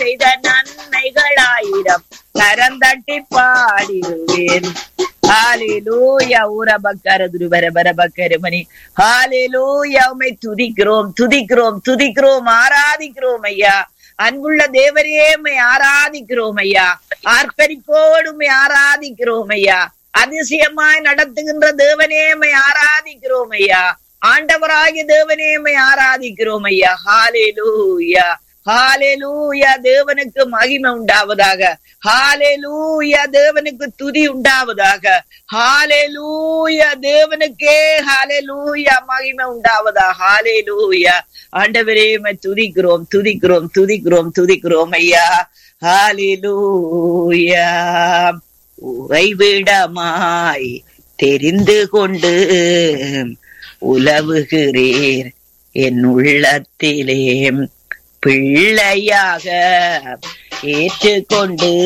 செய்த நன்மைகளாயிரம் கரந்தட்டி பாடிடுவேன் ஹalleluya ஊரபக்கர துருவர பரபக்கர மணி ஹalleluya உம்மை துதிக்கிறோம் துதிக்கிறோம் துதிக்கிறோம் ஆராதிக்கிறோம் ஐயா அன்புள்ள தேவரே உம்மை ஆராதிக்கிறோம் ஐயா ஆர்ப்பரிப்போடு உம்மை ஆராதிக்கிறோம் ஐயா அதிசயமாய் நடத்துகின்ற தேவனே உம்மை ஆராதிக்கிறோம் ஐயா ஆண்டவராகிய தேவனே உம்மை ஆராதிக்கிறோம் ஐயா ஹalleluya ஹalleluya தேவனுக்கு மகிமை உண்டாவதாக ஹalleluya தேவனுக்கு துதி உண்டாவதாக ஹalleluya தேவனுக்கே ஹalleluya மகிமை உண்டாவதாக ஹalleluya ஆண்டவரே உம்மை துதிக்கிறோம் துதிக்கிறோம் துதிக்கிறோம் துதிக்கிறோம் ஐயா ஹalleluya உறைவிடமாய் தெரிந்து கொண்டு உலவுகிறீர் என் உள்ளத்திலே பிள்ளையாக ஏற்றுக்கொண்டு